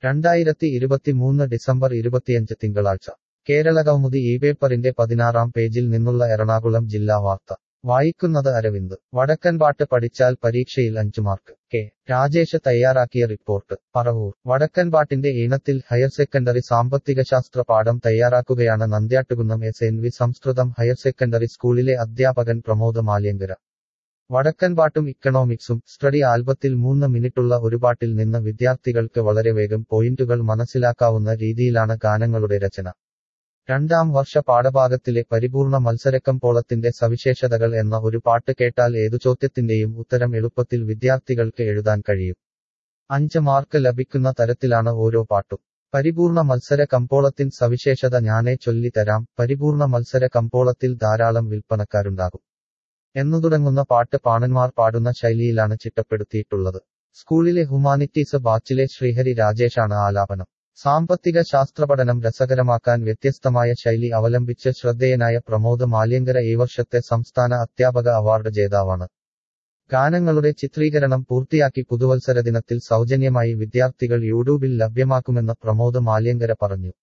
രണ്ടായിരത്തി ഇരുപത്തിമൂന്ന് ഡിസംബർ ഇരുപത്തിയഞ്ച് തിങ്കളാഴ്ച കേരള കൗമുദി ഈ പേപ്പറിന്റെ പതിനാറാം പേജിൽ നിന്നുള്ള എറണാകുളം ജില്ലാ വാർത്ത വായിക്കുന്നത് അരവിന്ദ് വടക്കൻപാട്ട് പഠിച്ചാൽ പരീക്ഷയിൽ അഞ്ചു മാർക്ക് കെ രാജേഷ് തയ്യാറാക്കിയ റിപ്പോർട്ട് പറവൂർ വടക്കൻപാട്ടിന്റെ ഈണത്തിൽ ഹയർ സെക്കൻഡറി സാമ്പത്തികശാസ്ത്ര പാഠം തയ്യാറാക്കുകയാണ് Nandyattukunnam S N V Sanskrit higher secondary സ്കൂളിലെ അധ്യാപകൻ പ്രമോദ് മാല്യങ്കര വടക്കൻപാട്ടും ഇക്കണോമിക്സും സ്റ്റഡി ആൽബത്തിൽ മൂന്ന് മിനിറ്റുള്ള ഒരു പാട്ടിൽ നിന്ന് വിദ്യാർത്ഥികൾക്ക് വളരെ വേഗം പോയിന്റുകൾ മനസ്സിലാക്കാവുന്ന രീതിയിലാണ് ഗാനങ്ങളുടെ രചന രണ്ടാം വർഷ പാഠഭാഗത്തിലെ പരിപൂർണ മത്സരക്കമ്പോളത്തിന്റെ സവിശേഷതകൾ എന്ന ഒരു പാട്ട് കേട്ടാൽ ഏതു ചോദ്യത്തിന്റെയും ഉത്തരം എളുപ്പത്തിൽ വിദ്യാർത്ഥികൾക്ക് എഴുതാൻ കഴിയും അഞ്ച് മാർക്ക് ലഭിക്കുന്ന തരത്തിലാണ് ഓരോ പാട്ടും പരിപൂർണ മത്സര കമ്പോളത്തിൻ സവിശേഷത ഞാനേ ചൊല്ലി തരാം പരിപൂർണ മത്സര കമ്പോളത്തിൽ ധാരാളം വിൽപ്പനക്കാരുണ്ടാകും എന്നു തുടങ്ങുന്ന പാട്ട് പാണന്മാർ പാടുന്ന ശൈലിയിലാണ് ചിട്ടപ്പെടുത്തിയിട്ടുള്ളത് സ്കൂളിലെ ഹ്യൂമാനിറ്റീസ് ബാച്ചിലെ ശ്രീഹരി രാജേഷാണ് ആലാപനം സാമ്പത്തിക ശാസ്ത്രപഠനം രസകരമാക്കാൻ വ്യത്യസ്തമായ ശൈലി അവലംബിച്ച് ശ്രദ്ധേയനായ പ്രമോദ് മാല്യങ്കര ഈ വർഷത്തെ സംസ്ഥാന അധ്യാപക അവാർഡ് ജേതാവാണ് ഗാനങ്ങളുടെ ചിത്രീകരണം പൂർത്തിയാക്കി പുതുവത്സര ദിനത്തിൽ സൗജന്യമായി വിദ്യാർത്ഥികൾ യൂട്യൂബിൽ ലഭ്യമാക്കുമെന്ന് പ്രമോദ് മാല്യങ്കര പറഞ്ഞു